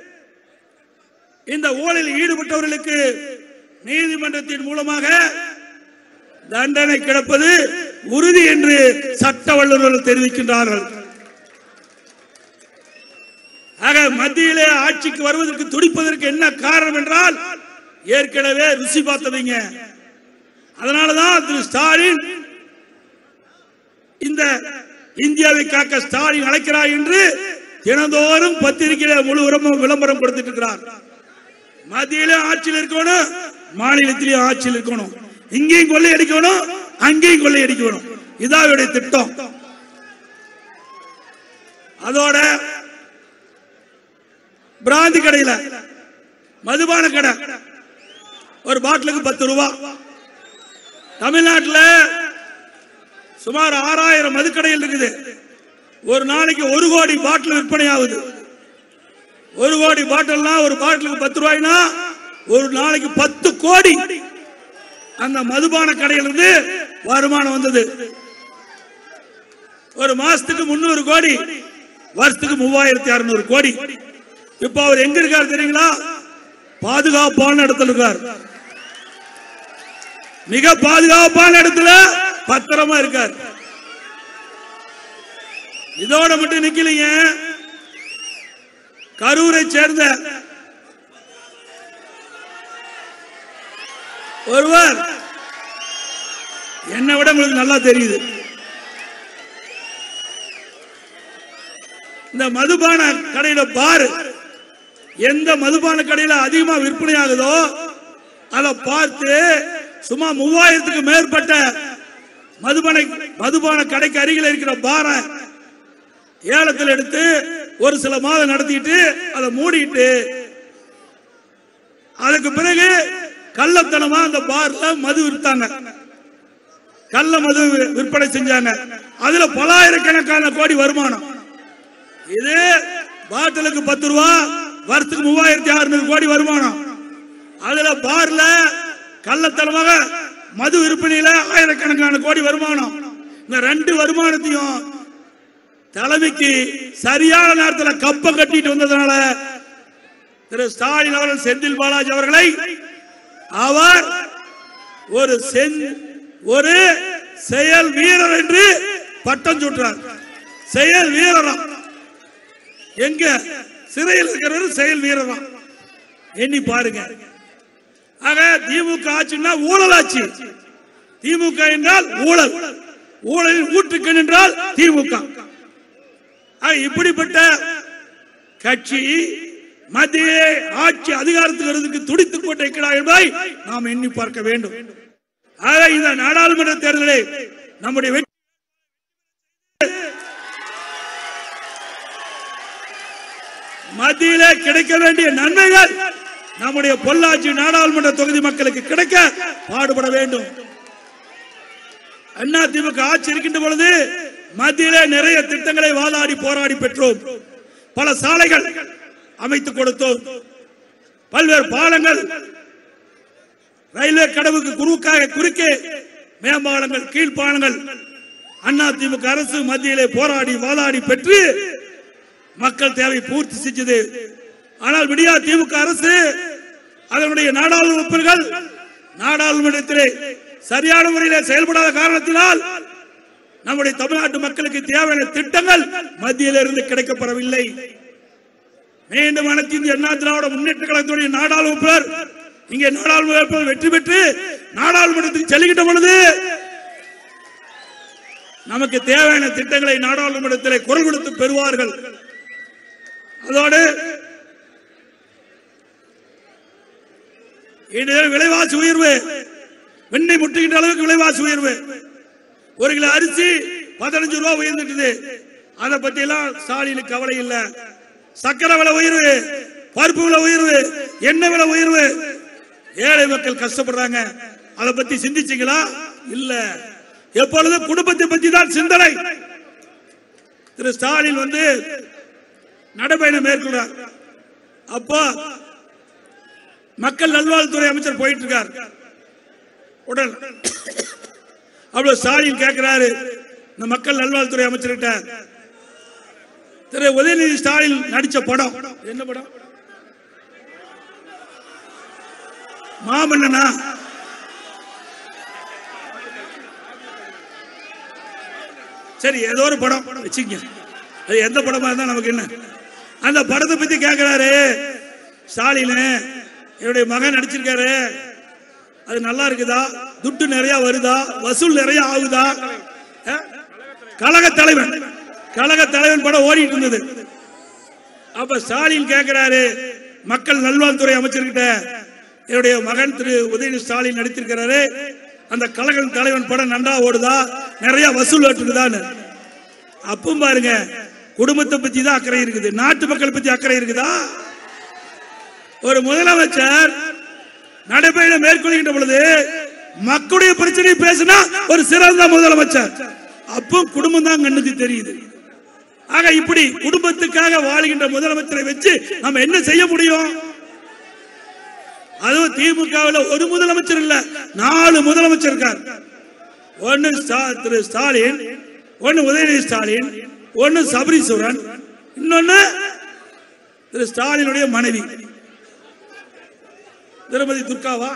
இந்த ஊழலில் ஈடுபட்டவர்களுக்கு நீதிமன்றத்தின் மூலமாக தண்டனை கிடப்பது உறுதி என்று சட்ட வல்லுநர்கள் தெரிவிக்கின்றார்கள் ஆக மத்தியிலே ஆட்சிக்கு வருவதற்கு துடிப்பதற்கு என்ன காரணம் என்றால் ஏற்கனவே ருசி பார்த்தவங்க அதனாலதான் திரு ஸ்டாலின் இந்த இந்தியாவை காக்க ஸ்டாலின் அழைக்கிறார் என்று தினந்தோறும் பத்திரிகையில முழு உரமும் விளம்பரம் கொடுத்துட்டு இருக்கிறார் மத்தியிலும் ஆட்சியில் இருக்கணும் மாநிலத்திலும் ஆட்சியில் இருக்கணும் இங்கேயும் கொள்ளை அடிக்கணும் அங்கேயும் கொள்ளை அடிக்கணும் இதான் அவருடைய திட்டம் அதோட பிராந்தி கடையில மதுபான கடை ஒரு பாட்டிலுக்கு பத்து ரூபா தமிழ்நாட்டில் சுமார் ஆறாயிரம் மதுக்கடைகள் இருக்குது ஒரு நாளைக்கு ஒரு கோடி பாட்டில் விற்பனை ஆகுது ஒரு கோடி பாட்டில்னா ஒரு பாட்டிலுக்கு பத்து ரூபாய்னா ஒரு நாளைக்கு பத்து கோடி அந்த மதுபான கடையிலிருந்து வருமானம் வந்தது ஒரு மாசத்துக்கு முன்னூறு கோடி வருஷத்துக்கு மூவாயிரத்தி அறுநூறு கோடி இப்ப அவர் எங்க இருக்காரு தெரியுங்களா பாதுகாப்பான இடத்துல இருக்கார் மிக பாதுகாப்பான இடத்துல பத்திரமா இருக்கார் இதோட மட்டும் நிக்கலீங்க கரூரை சேர்ந்த ஒருவர் என்னை விட உங்களுக்கு நல்லா தெரியுது இந்த மதுபான கடையில பாரு எந்த மதுபான கடையில அதிகமா விற்பனை ஆகுதோ அதை பார்த்து சும்மா மூவாயிரத்துக்கு மேற்பட்ட மதுபான மதுபான கடைக்கு அருகில் இருக்கிற பார ஏலத்தில் எடுத்து ஒரு சில மாதம் நடத்திட்டு அதை மூடிட்டு அதுக்கு பிறகு கள்ளத்தனமா அந்த பார்ல மது விற்றாங்க கள்ள மது வி- விற்பனை செஞ்சாங்க அதுல பலாயிரக்கணக்கான கோடி வருமானம் இது பாட்டிலுக்கு பத்து ரூபா வருஷத்துக்கு மூவாயிரத்தி அறுநூறு கோடி வருமானம் அதுல பார்ல கள்ளத்தனமாக மது விற்பனையில ஆயிரக்கணக்கான கோடி வருமானம் இந்த ரெண்டு வருமானத்தையும் தலைமைக்கு சரியான நேரத்தில் கப்பம் கட்டிட்டு வந்ததுனால திரு ஸ்டாலின் அவர்கள் செந்தில் பாலாஜி அவர்களை அவர் ஒரு சென் ஒரு செயல் வீரர் என்று பட்டம் சூட்டுறார் செயல் வீரரா எங்க சிறையில் இருக்கிறவர் செயல் வீரரா எண்ணி பாருங்க ஆக திமுக ஆட்சின்னா ஊழல் ஆட்சி திமுக என்றால் ஊழல் ஊழலில் ஊற்றுக்கண் என்றால் திமுக ஆக இப்படிப்பட்ட கட்சி மத்திய ஆட்சி அதிகாரத்துக்கு வருவதற்கு துடித்துக் கொண்டிருக்கிறார் என்பதை நாம் எண்ணி பார்க்க வேண்டும் ஆக இந்த நாடாளுமன்ற தேர்தலில் நம்முடைய வெற்றி மத்தியிலே கிடைக்க வேண்டிய நன்மைகள் நம்முடைய பொள்ளாச்சி நாடாளுமன்ற தொகுதி மக்களுக்கு கிடைக்க பாடுபட வேண்டும் அண்ணா திமுக ஆட்சி இருக்கின்ற பொழுது மத்தியிலே நிறைய திட்டங்களை வாதாடி போராடி பெற்றோம் பல சாலைகள் அமைத்துக் கொடுத்தோம் பல்வேறு பாலங்கள் ரயில்வே கடவுக்கு குறுக்காக குறுக்கே மேம்பாலங்கள் கீழ்ப்பாலங்கள் அண்ணா திமுக அரசு மத்தியிலே போராடி வாதாடி பெற்று மக்கள் தேவை பூர்த்தி செஞ்சது ஆனால் விடியா திமுக அரசு அதனுடைய நாடாளுமன்ற உறுப்பினர்கள் நாடாளுமன்றத்திலே சரியான முறையில் செயல்படாத காரணத்தினால் நம்முடைய தமிழ்நாட்டு மக்களுக்கு தேவையான திட்டங்கள் மத்தியில் இருந்து கிடைக்கப்பெறவில்லை மீண்டும் அனைத்து இந்திய அண்ணா திராவிட முன்னேற்ற கழகத்துடைய நாடாளுமன்ற உறுப்பினர் இங்கே நாடாளுமன்ற உறுப்பினர் வெற்றி பெற்று நாடாளுமன்றத்துக்கு செல்லுகின்ற பொழுது நமக்கு தேவையான திட்டங்களை நாடாளுமன்றத்தில் குரல் கொடுத்து பெறுவார்கள் அதோடு இன்று விலைவாசி உயர்வு வெண்ணை முட்டுகின்ற அளவுக்கு விலைவாசி உயர்வு ஒரு கிலோ அரிசி பதினஞ்சு ரூபா உயர்ந்துட்டுது அதை பத்தி எல்லாம் ஸ்டாலினுக்கு கவலை இல்ல சக்கரை விலை உயர்வு பருப்பு விலை உயர்வு எண்ணெய் விலை உயர்வு ஏழை மக்கள் கஷ்டப்படுறாங்க அதை பத்தி சிந்திச்சீங்களா இல்ல எப்பொழுதும் குடும்பத்தை பத்தி தான் சிந்தனை திரு ஸ்டாலின் வந்து நடைபயணம் மேற்கொள்றார் அப்போ மக்கள் நல்வாழ்வுத்துறை அமைச்சர் போயிட்டு இருக்கார் உடல் அவ்வளவு ஸ்டாலின் கேட்கிறாரு இந்த மக்கள் நல்வாழ்வுத்துறை அமைச்சர்கிட்ட திரு உதயநிதி ஸ்டாலின் நடிச்ச படம் என்ன படம் மாமன்னனா சரி ஏதோ ஒரு படம் வச்சுங்க அது எந்த படமா இருந்தா நமக்கு என்ன அந்த படத்தை பத்தி கேட்கிறாரு ஸ்டாலின் என்னுடைய மகன் நடிச்சிருக்காரு அது நல்லா இருக்குதா துட்டு நிறைய வருதா வசூல் நிறைய ஆகுதா அஹ்? கழக தலைவன் கழக தலைவன் படம் ஓடிட்டு இருந்தது அப்ப ஸ்டாலின் கேட்கிறாரு மக்கள் நல்வாழ்வுத்துறை அமைச்சர்கிட்ட என்னுடைய மகன் திரு உதயநிதி ஸ்டாலின் நடித்திருக்கிறாரு அந்த கழக தலைவன் படம் நன்றா ஓடுதா நிறைய வசூல் வெட்டுக்குதான்னு அப்பவும் பாருங்க குடும்பத்தை பத்தி தான் அக்கறை இருக்குது நாட்டு மக்கள் பத்தி அக்கறை இருக்குதா ஒரு முதலமைச்சர் நடைபயணம் மேற்கொள்கின்ற பொழுது மக்களுடைய பிரச்சனை பேசினா ஒரு சிறந்த முதலமைச்சர் அப்போ குடும்பம் தான் கண்ணுக்கு தெரியுது ஆக இப்படி குடும்பத்துக்காக வாழ்கின்ற முதலமைச்சரை வச்சு நம்ம என்ன செய்ய முடியும் அதுவும் திமுகவில் ஒரு முதலமைச்சர் இல்ல நாலு முதலமைச்சர் இருக்கார் ஒன்னு ஸ்டா- திரு ஸ்டாலின் ஒன்னு உதயநிதி ஸ்டாலின் ஒன்னு சபரீஸ்வரன் இன்னொன்னு திரு ஸ்டாலினுடைய மனைவி திருமதி துர்காவா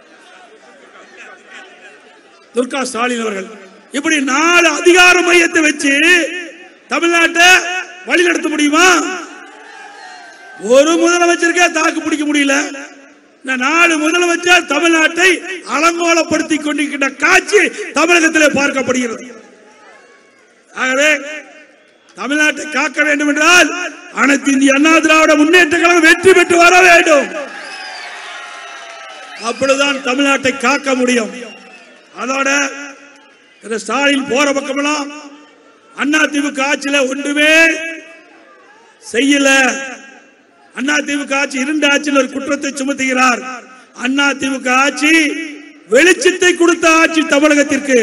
துர்கா ஸ்டாலின் அவர்கள் இப்படி நாலு அதிகார மையத்தை வச்சு தமிழ்நாட்டை வழி நடத்த முடியுமா ஒரு முதலமைச்சருக்கே தாக்கு பிடிக்க முடியல இந்த நாலு முதலமைச்சர் தமிழ்நாட்டை அலங்கோலப்படுத்தி கொண்டிருக்கின்ற காட்சி தமிழகத்திலே பார்க்கப்படுகிறது ஆகவே தமிழ்நாட்டை காக்க வேண்டும் என்றால் அனைத்து இந்திய அண்ணா திராவிட முன்னேற்ற கழகம் வெற்றி பெற்று வர வேண்டும் அப்பொழுதுதான் தமிழ்நாட்டை காக்க முடியும் அதோட திரு ஸ்டாலின் போற பக்கமெல்லாம் அண்ணா திமுக ஆட்சியில ஒன்றுமே செய்யல அண்ணா திமுக ஆட்சி இரண்டு ஆட்சியில் ஒரு குற்றத்தை சுமத்துகிறார் அண்ணா திமுக ஆட்சி வெளிச்சத்தை கொடுத்த ஆட்சி தமிழகத்திற்கு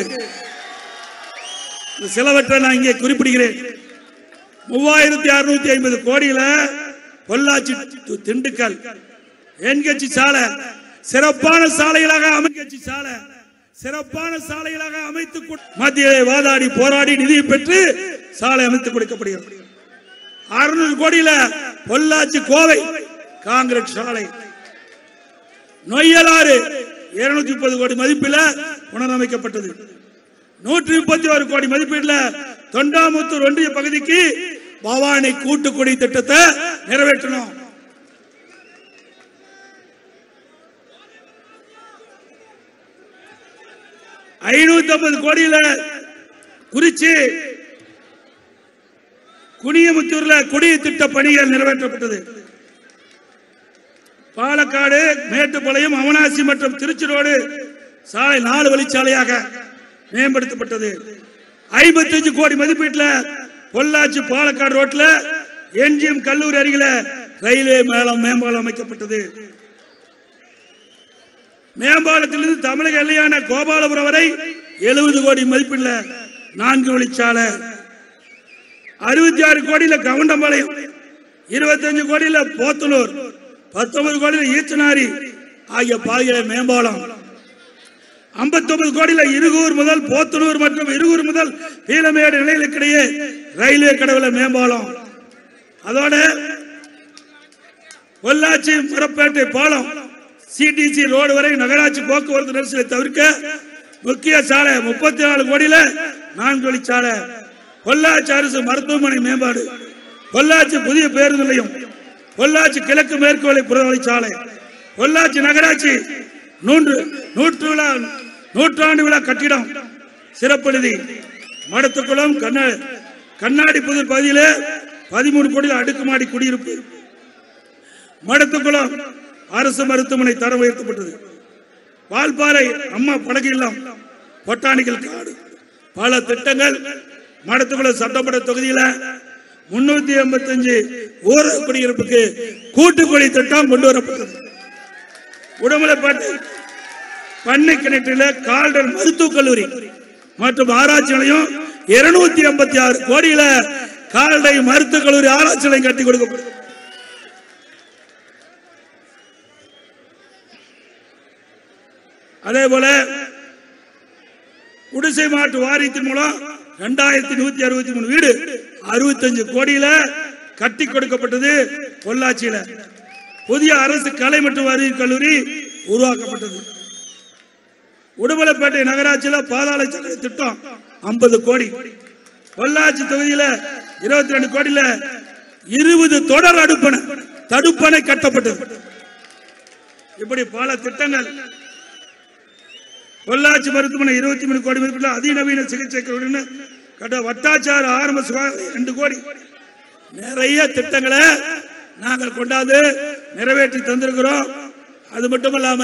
சிலவற்றை நான் இங்கே குறிப்பிடுகிறேன் மூவாயிரத்தி அறுநூத்தி ஐம்பது கோடியில பொள்ளாச்சி தி- திண்டுக்கல் என்கட்சி சாலை சிறப்பான சாலைகளாக அமைக்கட்சி சாலை சிறப்பான சாலைகளாக அமைத்து மத்திய வாதாடி போராடி நிதி பெற்று சாலை அமைத்து கொடுக்கப்படுகிறது அறுநூறு கோடியில பொள்ளாச்சி கோவை காங்கிரஸ் சாலை நொய்யலாறு இருநூத்தி முப்பது கோடி மதிப்பில் புனரமைக்கப்பட்டது நூற்றி முப்பத்தி ஒரு கோடி மதிப்பீட்டில் தொண்டாமுத்தூர் ஒன்றிய பகுதிக்கு பவானி கூட்டுக்குடி திட்டத்தை நிறைவேற்றணும் ஐநூத்தி ஐம்பது கோடியில குறிச்சி குனியமுத்தூர்ல குடிய திட்ட பணிகள் நிறைவேற்றப்பட்டது பாலக்காடு மேட்டுப்பாளையம் அவனாசி மற்றும் திருச்சி ரோடு சாலை நாலு வழிச்சாலையாக மேம்படுத்தப்பட்டது ஐம்பத்தஞ்சு கோடி மதிப்பீட்டில் பொள்ளாச்சி பாலக்காடு ரோட்ல என்ஜிஎம் கல்லூரி அருகில ரயில்வே மேலம் மேம்பாலம் அமைக்கப்பட்டது மேம்பாலத்திலிருந்து தமிழக எல்லையான கோபாலபுரம் வரை எழுபது கோடி மதிப்பில் நான்கு வழிச்சாலை அறுபத்தி ஆறு கோடியில கவுண்டம்பாளையம் இருபத்தஞ்சு கோடியில போத்தனூர் பத்தொன்பது கோடியில ஈச்சனாரி ஆகிய பாதைகளை மேம்பாலம் 59 கோடியில இருகூர் முதல் போத்தனூர் மற்றும் இருகூர் முதல் பீலமேடு நிலையங்களுக்கிடையே ரயில்வே கடவுள மேம்பாலம் அதோட பொள்ளாச்சி மரப்பேட்டை பாலம் சிடிசி ரோடு வரை நகராட்சி போக்குவரத்து நெரிசலை தவிர்க்க முக்கிய சாலை முப்பத்தி நாலு கோடியில நான்கு வழிச்சாலை பொள்ளாச்சி அரசு மருத்துவமனை மேம்பாடு பொள்ளாச்சி புதிய பேருந்து நிலையம் பொள்ளாச்சி கிழக்கு மேற்கு வழி புறவழி சாலை பொள்ளாச்சி நகராட்சி நூன்று நூற்று விழா நூற்றாண்டு விழா கட்டிடம் சிறப்பு நிதி மடத்துக்குளம் கண்ண கண்ணாடி புதர் பகுதியிலே பதிமூணு கோடியில் அடுக்குமாடி குடியிருப்பு மடத்துக்குளம் அரசு மருத்துவமனை தரம் உயர்த்தப்பட்டது வால்பாறை அம்மா படகு இல்லம் பொட்டானிக்கல் காடு பல திட்டங்கள் மடத்துக்குளம் சட்டமன்ற தொகுதியில முன்னூத்தி எண்பத்தி அஞ்சு ஊரக குடியிருப்புக்கு கூட்டுக்குடி திட்டம் கொண்டு வரப்பட்டது உடமலைப்பேட்டை பண்ணை கிணற்றில கால்டர் மருத்துவக் கல்லூரி மற்றும் ஆராய்ச்சி நிலையம் இருநூத்தி எண்பத்தி ஆறு கோடியில கால்டை மருத்துவக் கல்லூரி ஆராய்ச்சி நிலையம் கட்டி கொடுக்கப்படும் அதே போல குடிசை மாட்டு வாரியத்தின் மூலம் இரண்டாயிரத்தி நூத்தி அறுபத்தி மூணு வீடு அறுபத்தஞ்சு கோடியில கட்டி கொடுக்கப்பட்டது பொள்ளாச்சியில புதிய அரசு கலை மற்றும் அறிவியல் கல்லூரி உருவாக்கப்பட்டது உடுமலைப்பேட்டை நகராட்சியில பாதாள சாக்கடை திட்டம் 50 கோடி பொள்ளாச்சி தொகுதியில இருபத்தி ரெண்டு கோடியில இருபது தொடர் அடுப்பணை தடுப்பணை கட்டப்பட்டது இப்படி பல திட்டங்கள் பொள்ளாச்சி மருத்துவமனை இருபத்தி மூணு கோடி மதிப்பில் அதிநவீன சிகிச்சை கல்லூரின்னு கட்ட வட்டாச்சார ஆரம்ப சுகாதார ரெண்டு கோடி நிறைய திட்டங்களை நாங்கள் கொண்டாந்து நிறைவேற்றி தந்திருக்கிறோம் அது மட்டும் இல்லாம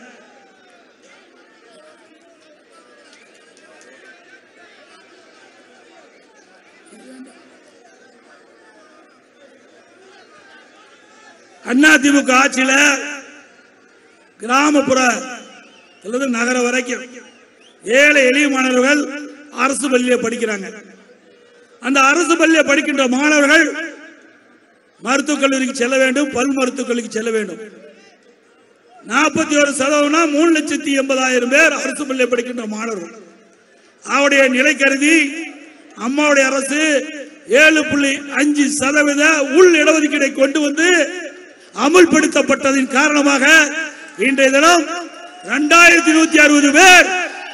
அண்ணா திமுக ஆட்சியில கிராமப்புற அல்லது நகர வரைக்கும் ஏழை எளிய மாணவர்கள் அரசு பள்ளியில படிக்கிறாங்க அந்த அரசு பள்ளியில படிக்கின்ற மாணவர்கள் மருத்துவக் கல்லூரிக்கு செல்ல வேண்டும் பல் மருத்துவக் கல்லூரிக்கு செல்ல வேண்டும் நாற்பத்தி ஒரு சதவீதம்னா மூணு லட்சத்தி எண்பதாயிரம் பேர் அரசு பள்ளியில் படிக்கின்ற மாணவர்கள் அவருடைய நிலை கருதி அம்மாவுடைய அரசு ஏழு புள்ளி அஞ்சு சதவீத உள் இடஒதுக்கீடை கொண்டு வந்து அமுல்படுத்தப்பட்டதின் காரணமாக இன்றைய தினம் இரண்டாயிரத்தி நூத்தி அறுபது பேர்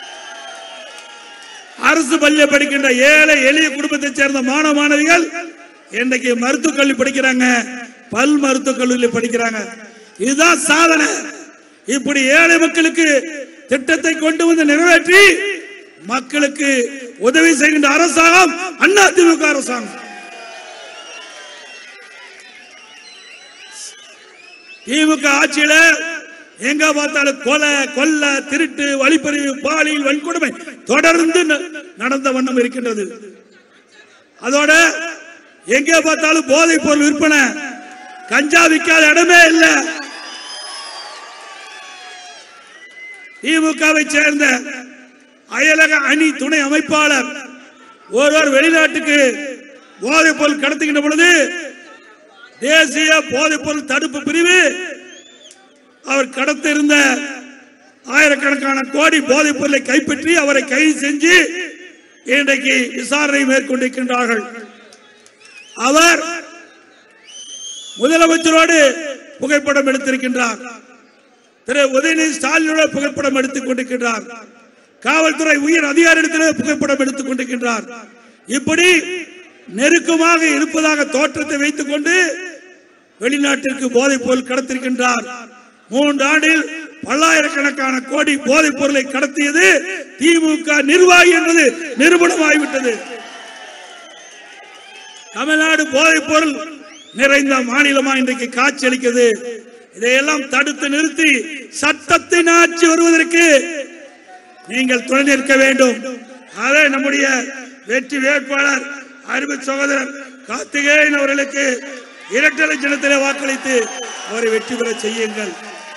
அரசு பள்ளியில் படிக்கின்ற ஏழை எளிய குடும்பத்தைச் சேர்ந்த மாணவ மாணவிகள் இன்றைக்கு மருத்துவக் கல்வி படிக்கிறாங்க பல் மருத்துவக் கல்லூரியில் படிக்கிறாங்க இதுதான் சாதனை இப்படி ஏழை மக்களுக்கு திட்டத்தை கொண்டு வந்து நிறைவேற்றி மக்களுக்கு உதவி செய்கின்ற அரசாங்கம் அண்ணா திமுக அரசாங்கம் திமுக ஆட்சியில எங்க பார்த்தாலும் கொலை கொல்ல திருட்டு வழிப்பறிவு பாலியல் வன்கொடுமை தொடர்ந்து ந- நடந்த வண்ணம் இருக்கின்றது அதோட எங்க பார்த்தாலும் போதைப் பொருள் விற்பனை கஞ்சா விற்காத இடமே இல்லை திமுகவை சேர்ந்த அயலக அணி துணை அமைப்பாளர் ஒருவர் வெளிநாட்டுக்கு போதைப் பொருள் கடத்துகின்ற பொழுது தேசிய போதைப் பொருள் தடுப்பு பிரிவு அவர் கடத்த இருந்த ஆயிரக்கணக்கான கோடி போதைப் பொருளை கைப்பற்றி அவரை கைது செஞ்சு இன்றைக்கு விசாரணை மேற்கொண்டிருக்கின்றார்கள் அவர் முதலமைச்சரோடு புகைப்படம் எடுத்திருக்கின்றார் திரு உதயநிதி ஸ்டாலினோட புகைப்படம் எடுத்துக் கொண்டிருக்கின்றார் காவல்துறை உயர் அதிகாரிடத்திலே புகைப்படம் எடுத்துக் கொண்டிருக்கின்றார் இப்படி நெருக்கமாக இருப்பதாக தோற்றத்தை வைத்துக் கொண்டு வெளிநாட்டிற்கு போதைப் பொருள் கடத்திருக்கின்றார் மூன்று ஆண்டில் பல்லாயிரக்கணக்கான கோடி போதைப் பொருளை கடத்தியது திமுக நிர்வாகி என்பது நிரூபணமாகிவிட்டது தமிழ்நாடு போதைப் பொருள் நிறைந்த மாநிலமா இன்றைக்கு காட்சி அளிக்கிறது இதையெல்லாம் தடுத்து நிறுத்தி சட்டத்தின் ஆட்சி வருவதற்கு நீங்கள் துணை நிற்க வேண்டும் அதை நம்முடைய வெற்றி வேட்பாளர் அருமை சகோதரர் கார்த்திகேயன் அவர்களுக்கு இரட்டலை சின்னத்திலே வாக்களித்து அவரை வெற்றி பெற செய்யுங்கள்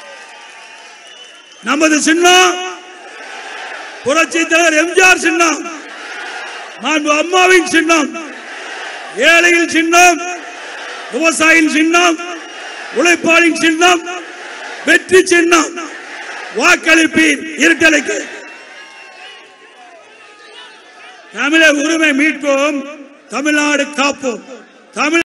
நமது சின்னம் புரட்சி தலைவர் எம்ஜிஆர் சின்னம் மாண்பு அம்மாவின் சின்னம் ஏழையின் சின்னம் விவசாயியின் சின்னம் உழைப்பாளின் சின்னம் வெற்றி சின்னம் வாக்களிப்பீர் இருட்டலைக்கு தமிழர் உரிமை மீட்போம் தமிழ்நாடு காப்போம் தமிழ்